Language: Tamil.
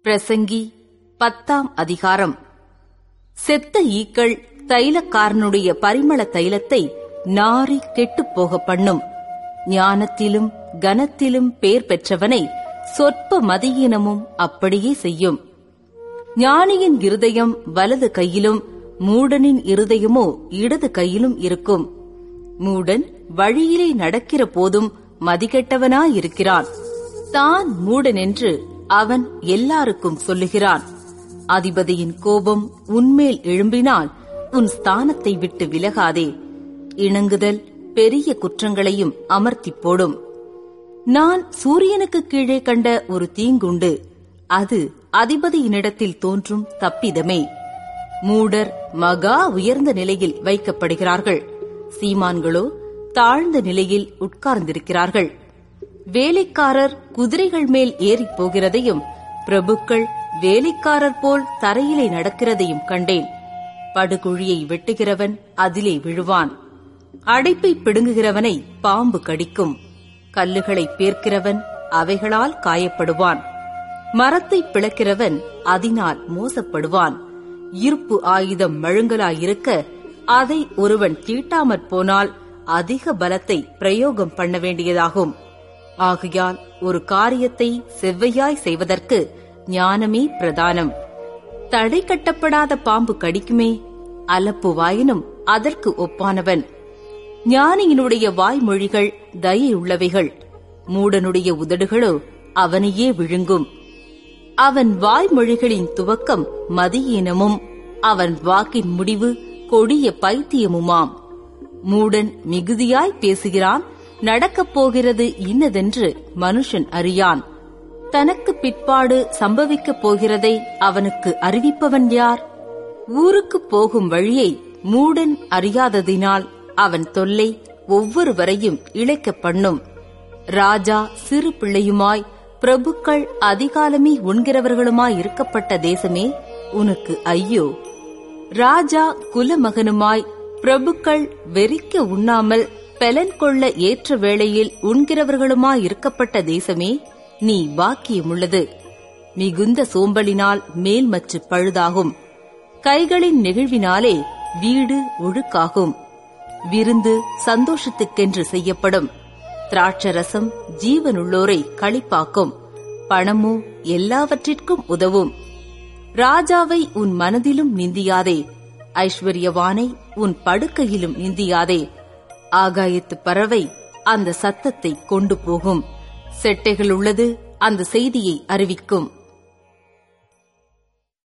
பிரசங்கி பத்தாம் அதிகாரம் செத்த ஈக்கள் தைலக்காரனுடைய பரிமள தைலத்தை நாரி கெட்டுப் போக பண்ணும் ஞானத்திலும் கனத்திலும் பேர் பெற்றவனை சொற்ப மதியினமும் அப்படியே செய்யும் ஞானியின் இருதயம் வலது கையிலும் மூடனின் இருதயமோ இடது கையிலும் இருக்கும் மூடன் வழியிலே நடக்கிற போதும் மதிகெட்டவனாயிருக்கிறான் தான் மூடன் என்று அவன் எல்லாருக்கும் சொல்லுகிறான் அதிபதியின் கோபம் உன்மேல் எழும்பினால் உன் ஸ்தானத்தை விட்டு விலகாதே இணங்குதல் பெரிய குற்றங்களையும் அமர்த்திப் போடும் நான் சூரியனுக்கு கீழே கண்ட ஒரு தீங்குண்டு அது அதிபதியினிடத்தில் தோன்றும் தப்பிதமே மூடர் மகா உயர்ந்த நிலையில் வைக்கப்படுகிறார்கள் சீமான்களோ தாழ்ந்த நிலையில் உட்கார்ந்திருக்கிறார்கள் வேலைக்காரர் குதிரைகள் மேல் ஏறிப் போகிறதையும் பிரபுக்கள் வேலைக்காரர் போல் தரையிலே நடக்கிறதையும் கண்டேன் படுகுழியை வெட்டுகிறவன் அதிலே விழுவான் அடைப்பை பிடுங்குகிறவனை பாம்பு கடிக்கும் கல்லுகளை பேர்க்கிறவன் அவைகளால் காயப்படுவான் மரத்தை பிளக்கிறவன் அதனால் மோசப்படுவான் இருப்பு ஆயுதம் மழுங்கலாயிருக்க அதை ஒருவன் தீட்டாமற் போனால் அதிக பலத்தை பிரயோகம் பண்ண வேண்டியதாகும் ஆகையால் ஒரு காரியத்தை செவ்வையாய் செய்வதற்கு ஞானமே பிரதானம் தடை கட்டப்படாத பாம்பு கடிக்குமே அலப்பு வாயினும் அதற்கு ஒப்பானவன் ஞானியினுடைய வாய்மொழிகள் தயையுள்ளவைகள் மூடனுடைய உதடுகளோ அவனையே விழுங்கும் அவன் வாய்மொழிகளின் துவக்கம் மதியீனமும் அவன் வாக்கின் முடிவு கொடிய பைத்தியமுமாம் மூடன் மிகுதியாய் பேசுகிறான் நடக்கப் போகிறது இன்னதென்று மனுஷன் அறியான் தனக்கு பிற்பாடு சம்பவிக்கப் போகிறதை அவனுக்கு அறிவிப்பவன் யார் ஊருக்குப் போகும் வழியை மூடன் அறியாததினால் அவன் தொல்லை ஒவ்வொருவரையும் இழைக்கப் பண்ணும் ராஜா சிறு பிள்ளையுமாய் பிரபுக்கள் அதிகாலமே உண்கிறவர்களுமாய் இருக்கப்பட்ட தேசமே உனக்கு ஐயோ ராஜா குலமகனுமாய் பிரபுக்கள் வெறிக்க உண்ணாமல் பெலன் கொள்ள ஏற்ற வேளையில் உண்கிறவர்களுமாய் இருக்கப்பட்ட தேசமே நீ பாக்கியமுள்ளது மிகுந்த சோம்பலினால் மேல்மச்சு பழுதாகும் கைகளின் நெகிழ்வினாலே வீடு ஒழுக்காகும் விருந்து சந்தோஷத்துக்கென்று செய்யப்படும் திராட்சரசம் ஜீவனுள்ளோரை களிப்பாக்கும் பணமோ எல்லாவற்றிற்கும் உதவும் ராஜாவை உன் மனதிலும் நிந்தியாதே ஐஸ்வர்யவானை உன் படுக்கையிலும் நிந்தியாதே ஆகாயத்து பறவை அந்த சத்தத்தை கொண்டு போகும் செட்டைகள் உள்ளது அந்த செய்தியை அறிவிக்கும்